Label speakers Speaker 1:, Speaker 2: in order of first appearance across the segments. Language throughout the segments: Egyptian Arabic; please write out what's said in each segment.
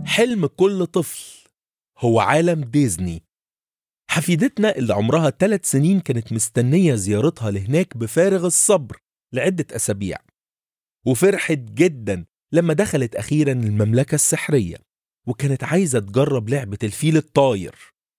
Speaker 1: حلم كل طفل هو عالم ديزني حفيدتنا اللي عمرها ثلاث سنين كانت مستنية زيارتها لهناك بفارغ الصبر لعدة أسابيع وفرحت جدا لما دخلت أخيرا المملكة السحرية وكانت عايزة تجرب لعبة الفيل الطاير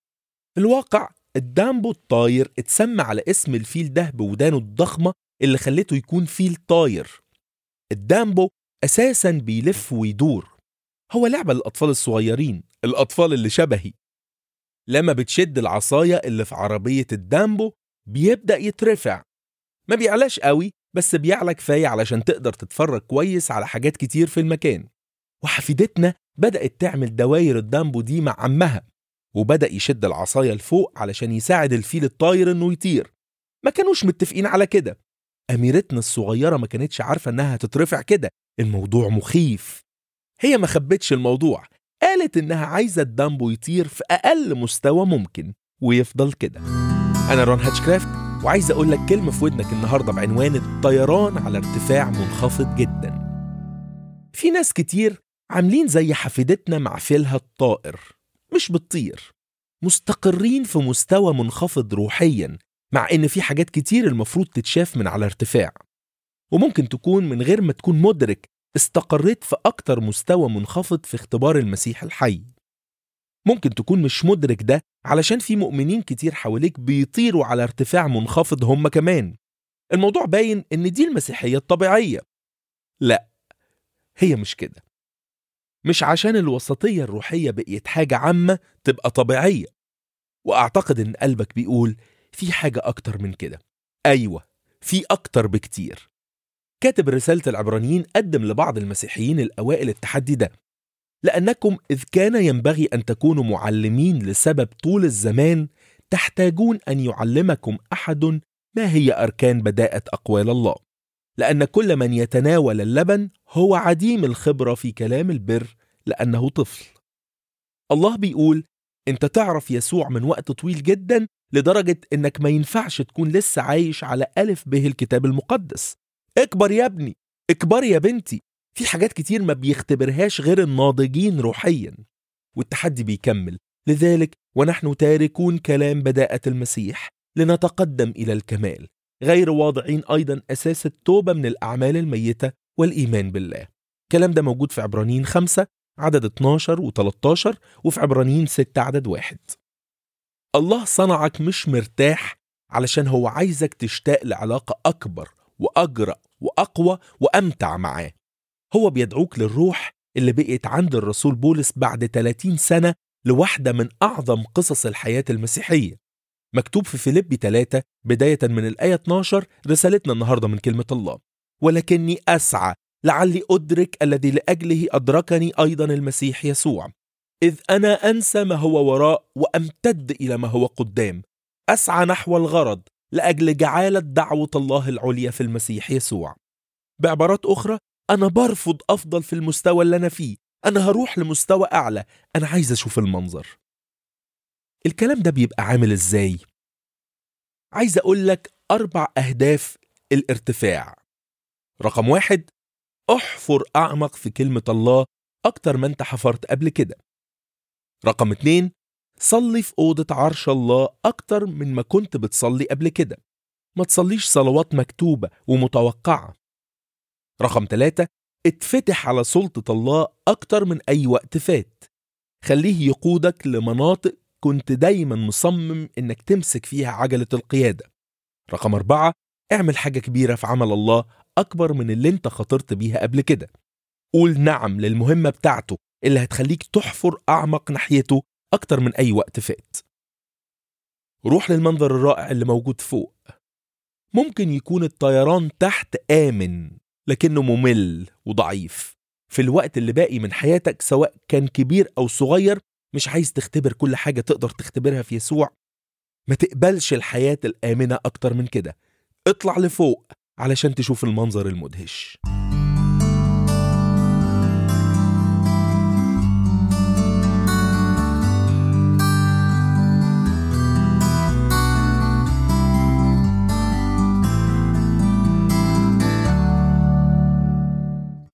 Speaker 1: الواقع الدامبو الطاير اتسمى على اسم الفيل ده بودانه الضخمة اللي خلته يكون فيل طاير الدامبو أساسا بيلف ويدور هو لعبة للأطفال الصغيرين الأطفال اللي شبهي لما بتشد العصاية اللي في عربية الدامبو بيبدأ يترفع ما بيعلاش قوي بس بيعلى كفاية علشان تقدر تتفرج كويس على حاجات كتير في المكان وحفيدتنا بدأت تعمل دواير الدامبو دي مع عمها وبدأ يشد العصاية لفوق علشان يساعد الفيل الطاير انه يطير ما كانوش متفقين على كده أميرتنا الصغيرة ما كانتش عارفة انها هتترفع كده الموضوع مخيف هي ما خبتش الموضوع قالت انها عايزة الدامبو يطير في أقل مستوى ممكن ويفضل كده أنا رون هاتشكرافت وعايز أقول لك كلمة في ودنك النهاردة بعنوان الطيران على ارتفاع منخفض جدا في ناس كتير عاملين زي حفيدتنا مع فيلها الطائر مش بتطير مستقرين في مستوى منخفض روحيا مع ان في حاجات كتير المفروض تتشاف من على ارتفاع وممكن تكون من غير ما تكون مدرك استقريت في أكتر مستوى منخفض في اختبار المسيح الحي ممكن تكون مش مدرك ده علشان في مؤمنين كتير حواليك بيطيروا على ارتفاع منخفض هم كمان الموضوع باين ان دي المسيحية الطبيعية لا هي مش كده مش عشان الوسطية الروحية بقيت حاجة عامة تبقى طبيعية وأعتقد إن قلبك بيقول في حاجة أكتر من كده أيوة في أكتر بكتير كاتب رسالة العبرانيين قدم لبعض المسيحيين الأوائل التحدي ده لأنكم إذ كان ينبغي أن تكونوا معلمين لسبب طول الزمان تحتاجون أن يعلمكم أحد ما هي أركان بداءة أقوال الله لأن كل من يتناول اللبن هو عديم الخبرة في كلام البر لأنه طفل الله بيقول أنت تعرف يسوع من وقت طويل جدا لدرجة أنك ما ينفعش تكون لسه عايش على ألف به الكتاب المقدس اكبر يا ابني اكبر يا بنتي في حاجات كتير ما بيختبرهاش غير الناضجين روحيا والتحدي بيكمل لذلك ونحن تاركون كلام بداءة المسيح لنتقدم إلى الكمال غير واضعين أيضا أساس التوبة من الأعمال الميتة والإيمان بالله الكلام ده موجود في عبرانيين 5 عدد 12 و13 وفي عبرانيين 6 عدد 1 الله صنعك مش مرتاح علشان هو عايزك تشتاق لعلاقة أكبر وأجرأ وأقوى وأمتع معاه هو بيدعوك للروح اللي بقيت عند الرسول بولس بعد 30 سنة لواحدة من أعظم قصص الحياة المسيحية مكتوب في فيليبي 3 بداية من الآية 12 رسالتنا النهاردة من كلمة الله ولكني أسعى لعلي أدرك الذي لأجله أدركني أيضا المسيح يسوع إذ أنا أنسى ما هو وراء وأمتد إلى ما هو قدام أسعى نحو الغرض لأجل جعالة دعوة الله العليا في المسيح يسوع بعبارات أخرى أنا برفض أفضل في المستوى اللي أنا فيه أنا هروح لمستوى أعلى أنا عايز أشوف المنظر الكلام ده بيبقى عامل إزاي؟ عايز أقول لك أربع أهداف الارتفاع رقم واحد احفر أعمق في كلمة الله أكتر ما أنت حفرت قبل كده رقم اتنين صلي في أوضة عرش الله أكتر من ما كنت بتصلي قبل كده ما تصليش صلوات مكتوبة ومتوقعة رقم ثلاثة اتفتح على سلطة الله أكتر من أي وقت فات خليه يقودك لمناطق كنت دايما مصمم إنك تمسك فيها عجلة القيادة رقم أربعة اعمل حاجة كبيرة في عمل الله أكبر من اللي انت خاطرت بيها قبل كده قول نعم للمهمة بتاعته اللي هتخليك تحفر أعمق ناحيته أكتر من أي وقت فات روح للمنظر الرائع اللي موجود فوق ممكن يكون الطيران تحت آمن لكنه ممل وضعيف في الوقت اللي باقي من حياتك سواء كان كبير أو صغير مش عايز تختبر كل حاجة تقدر تختبرها في يسوع ما تقبلش الحياة الآمنة أكتر من كده اطلع لفوق علشان تشوف المنظر المدهش